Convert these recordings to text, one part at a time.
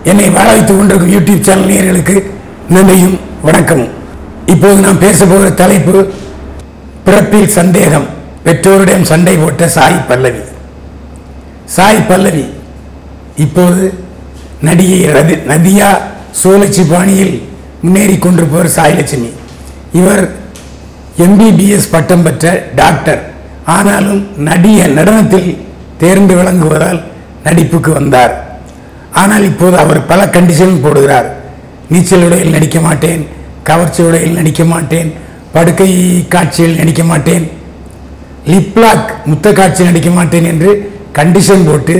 என்னை வாழ வைத்துக் கொண்டிருக்கும் யூடியூப் சேனல் நேயர்களுக்கு நன்றியும் வணக்கமும் இப்போது நாம் பேச போகிற தலைப்பு பிறப்பில் சந்தேகம் பெற்றோரிடம் சண்டை போட்ட சாய் பல்லவி சாய் பல்லவி இப்போது நடிகை ரதி நதியா சோழச்சி பாணியில் முன்னேறி கொண்டிருப்பவர் சாய்லட்சுமி இவர் எம்பிபிஎஸ் பட்டம் பெற்ற டாக்டர் ஆனாலும் நடிக நடனத்தில் தேர்ந்து விளங்குவதால் நடிப்புக்கு வந்தார் ஆனால் இப்போது அவர் பல கண்டிஷன் போடுகிறார் நீச்சல் உடையில் நடிக்க மாட்டேன் கவர்ச்சி உடையில் நடிக்க மாட்டேன் படுக்கை காட்சியில் நடிக்க மாட்டேன் லிப்லாக் முத்த காட்சி நடிக்க மாட்டேன் என்று கண்டிஷன் போட்டு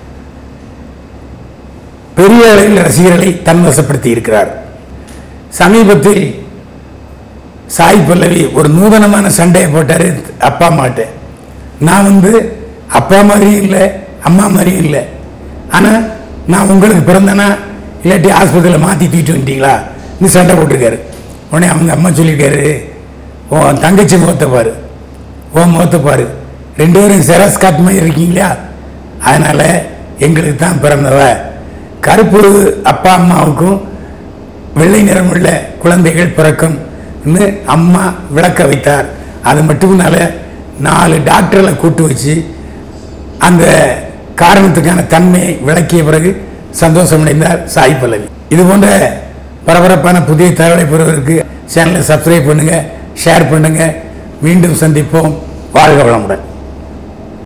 பெரிய அளவில் ரசிகர்களை தன்வசப்படுத்தி இருக்கிறார் சமீபத்தில் சாய் பல்லவி ஒரு நூதனமான சண்டையை போட்டார் அப்பா அம்மாட்ட நான் வந்து அப்பா மாதிரியும் இல்லை அம்மா மாதிரியும் இல்லை ஆனால் நான் உங்களுக்கு பிறந்தனா இல்லாட்டி ஆஸ்பத்திரியில் மாற்றி தூக்கிட்டு வந்துட்டீங்களா நீ சண்டை போட்டிருக்காரு உடனே அவங்க அம்மா சொல்லியிருக்காரு உன் தங்கச்சி முகத்தை பாரு உன் முகத்தை பாரு ரெண்டு பேரும் செராஸ் காத்து மாதிரி இருக்கீங்களா அதனால் எங்களுக்கு தான் பிறந்தவ கருப்பு அப்பா அம்மாவுக்கும் வெள்ளை நிறமுள்ள குழந்தைகள் பிறக்கும் அம்மா விளக்க வைத்தார் அது மட்டும்னால நாலு டாக்டர்களை கூட்டு வச்சு அந்த காரணத்துக்கான தன்மையை விளக்கிய பிறகு சந்தோஷமடைந்தார் சாய் பல்லவி இது போன்ற பரபரப்பான புதிய தகவலை பெறுவதற்கு சேனலை சப்ஸ்கிரைப் பண்ணுங்க ஷேர் பண்ணுங்க மீண்டும் சந்திப்போம் வாழ்க வளமுடன்